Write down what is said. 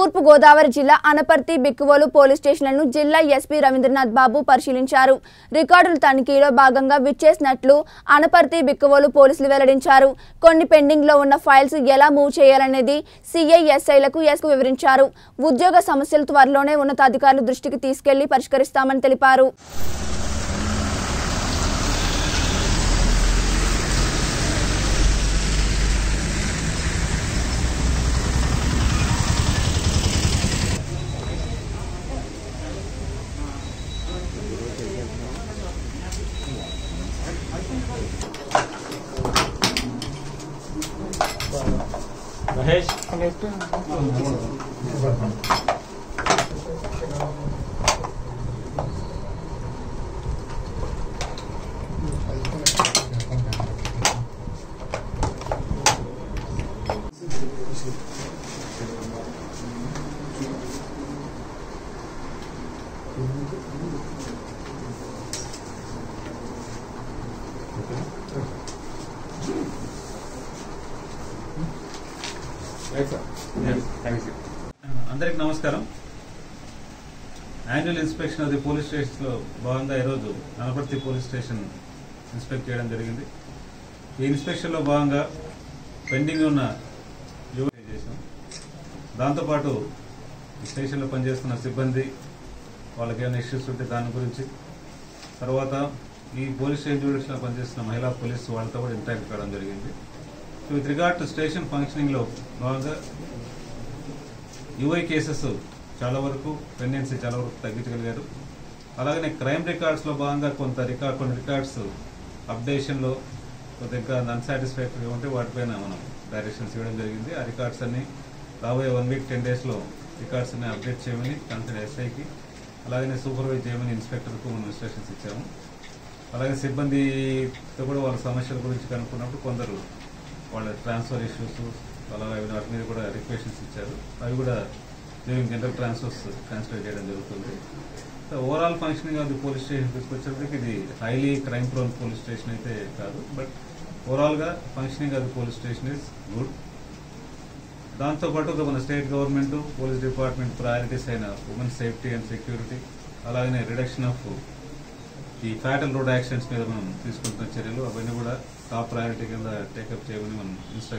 తూర్పు గోదావరి జిల్లా అనపర్తి బిక్కువోలు పోలీస్ స్టేషన్లను జిల్లా ఎస్పీ రవీంద్రనాథ్ బాబు పరిశీలించారు రికార్డుల తనిఖీలో భాగంగా విచ్చేసినట్లు అనపర్తి బిక్కువోలు పోలీసులు వెల్లడించారు కొన్ని పెండింగ్ లో ఉన్న ఫైల్స్ ఎలా మూవ్ చేయాలనేది సిఐ ఎస్ఐలకు ఎస్కు వివరించారు ఉద్యోగ సమస్యలు త్వరలోనే ఉన్నతాధికారుల దృష్టికి తీసుకెళ్లి పరిష్కరిస్తామని తెలిపారు మహేష్ అందరికి నమస్కారం annual inspection of the police station లో భాగంగా ఈరోజు అనపర్తి పోలీస్ స్టేషన్ ఇన్స్పెక్ట్ చేయడం జరిగింది ఈ ఇన్స్పెక్షన్ లో భాగంగా పెండింగ్ ఉన్న యువ చేసాం దాంతోపాటు ఈ స్టేషన్లో పనిచేస్తున్న సిబ్బంది వాళ్ళకి ఏమైనా ఇష్యూస్ ఉంటే దాని గురించి తర్వాత ఈ పోలీస్ స్టేషన్ జ్యూడిషియల్లో పనిచేస్తున్న మహిళా పోలీస్ వాళ్ళతో కూడా ఇంటరాక్ట్ కావడం జరిగింది so with regard to station functioning లో భాగంగా యుఐ కేసెస్ చాలా వరకు పెండెన్సీ చాలా వరకు తగ్గించగలిగారు అలాగనే క్రైమ్ రికార్డ్స్ లో భాగంగా కొంత రికార్డ్ కొన్ని రికార్డ్స్ అప్డేషన్ లో కొంత ఇంకా అన్సాటిస్ఫాక్టరీగా ఉంటే వాటిపైన మనం డైరెక్షన్స్ ఇవ్వడం జరిగింది ఆ రికార్డ్స్ అన్ని రాబోయే వన్ వీక్ టెన్ డేస్ లో రికార్డ్స్ అన్ని అప్డేట్ చేయమని కన్సర్న్ ఎస్ఐకి అలాగనే సూపర్వైజ్ చేయమని ఇన్స్పెక్టర్కు మనం ఇన్స్ట్రక్షన్స్ ఇచ్చాము అలాగే సిబ్బందితో కూడా వాళ్ళ సమస్యల గురించి కనుక్కున్నప్పుడు కొందరు వాళ్ళ ట్రాన్స్ఫర్ ఇష్యూస్ అలాగే వాటి మీద కూడా రిక్వెషన్స్ ఇచ్చారు అవి కూడా డ్యూరింగ్ జనరల్ ట్రాన్స్ఫర్స్ కన్సిడర్ చేయడం జరుగుతుంది so overall functioning of the police station తీసుకొచ్చేప్పటికి ఇది highly crime prone police station అయితే కాదు బట్ ఓవరాల్ గా functioning of the police station is good దాంతోపాటు మన state government police department priorities అయిన ఉమెన్ సేఫ్టీ అండ్ సెక్యూరిటీ అలాగనే రిడక్షన్ ఆఫ్ ఈ ఫ్యాటల్ రోడ్ యాక్సిడెంట్స్ మీద మనం తీసుకుంటున్న చర్యలు అవన్నీ కూడా టాప్ ప్రయారిటీ కింద టేకప్ చేయమని మనం ఇన్స్ట్రక్ట్